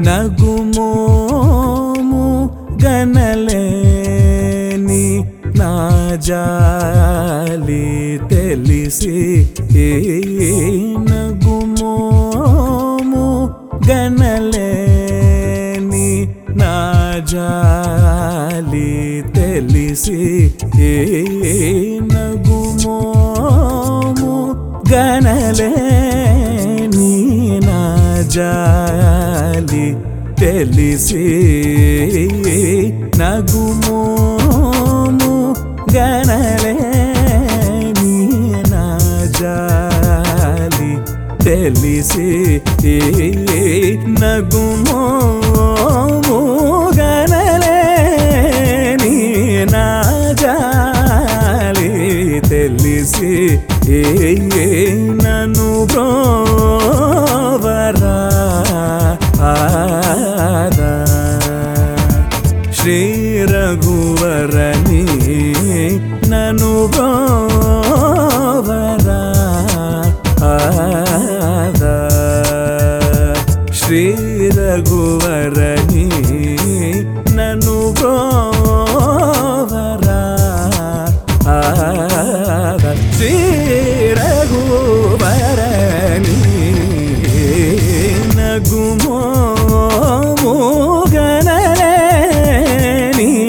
నగుమోము గనలేని నా జాలి తెలిసి నగుమోము గనలేని నా జాలి తెలిసి నగుమోము గనలేని నా జాలి తెలిసి నగుమోము గనలేని నా జాలి తెలిసి నగుమోము గనలేని నా జాలి తెలిసి నన్ను బ్రోవరా ఆదా శ్రీ రఘువరని నను బ్రోవరా ఆదా శ్రీ రఘువరని నను బ్రోవరా ఆదా శ్రీ రఘువరని నగుమో గనలేని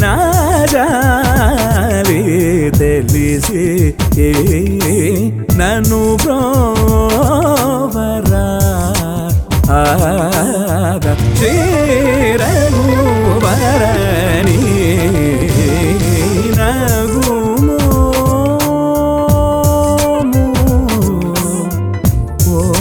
నాజాలి తెలిసి నన్ను బ్రోవరా ఆద చీరగువరని నగుమో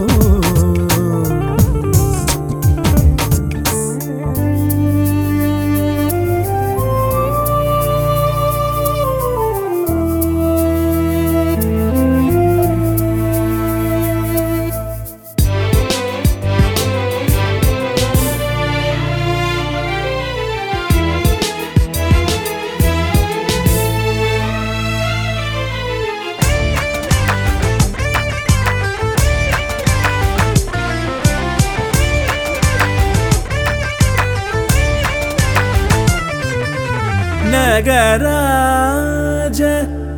ನಗರಾಜ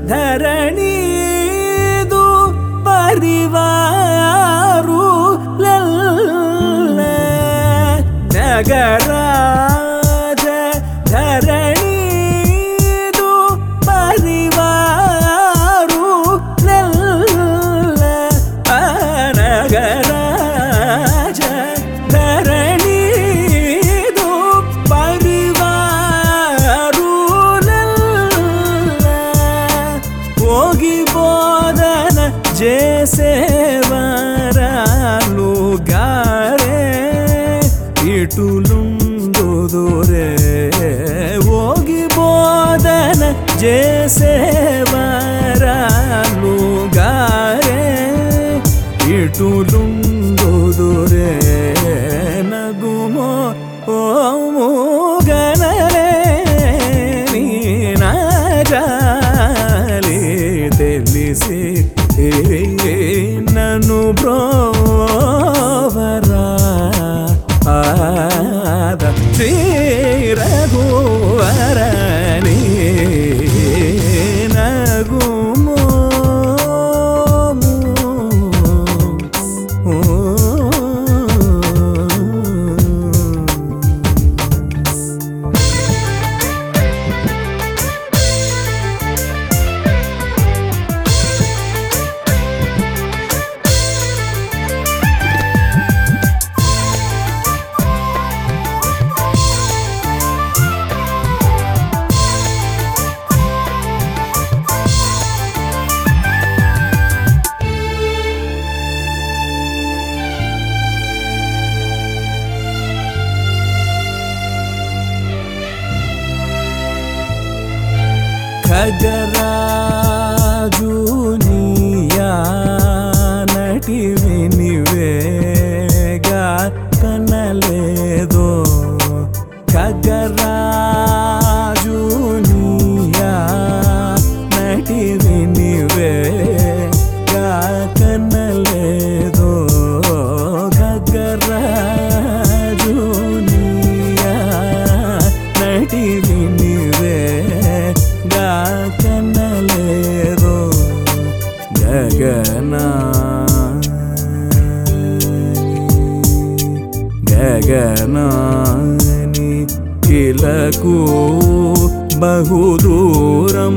ಧರಣೀದು ಪರಿವಾರು ಲಲ್ಲ ನಗರಾಜ ಧರಣೀದು ಪರಿವಾರು ಲಲ್ಲ ಆ ನಗರಾಜ ಧರಣೀದು ಪರಿವಾರು ಹೋಗಿ ಬೋಧನ చేసేవారాలు గారే ఇటులుందుదురే ఓగి బోధన చేసేవారాలు గారే ఇటులుందుదురే నగుమో ఓము గనలే నీ నాజాలి తెలిసి నన్ను బ్రోవరా ఆద శ్రీరఘువరని నగుమో గగనా గగనాని కిలకు బహుదూరం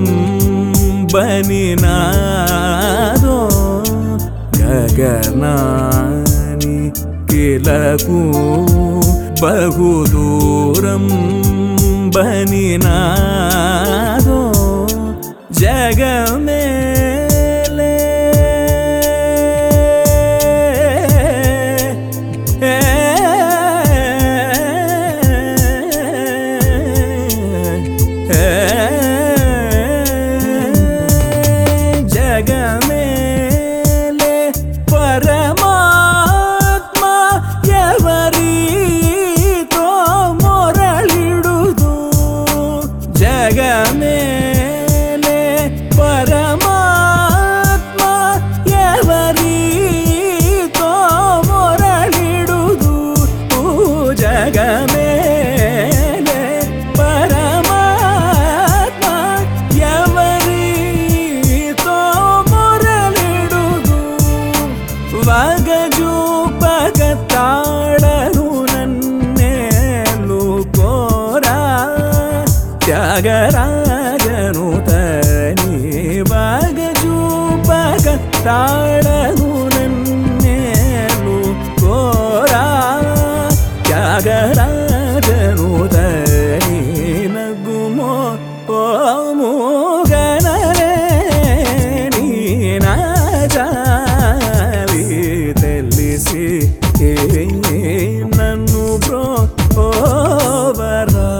బనినాదో గగనాని కిలకు బహుదూరం బనినాదో జగమేలే జగమేలే పరమాత్మ ఎవరితో మొరళిడుదు జగమేలే పరమాత్మ ఎవరితో మొరళిడుదు జగమేలే పరమాత్మ ఎవరితో మొరళిడుదు వగజూపగ తాళను నన్నేలు కోరా త్యాగరాజను తని వగజూపగ తాళను నన్నేలు కోరా త్యాగరాజను తని నగుమో ఓము గనరే నీ నాజావి తెలిసి నన్ను బ్రో ఓవరా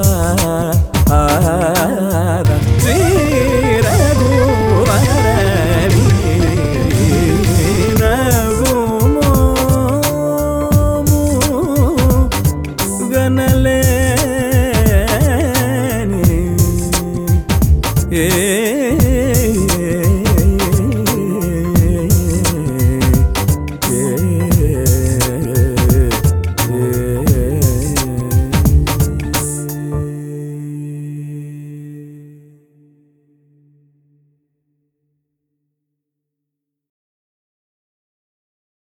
ఆర శ్రీ రఘువరని నగుమోము గనలేని ఏ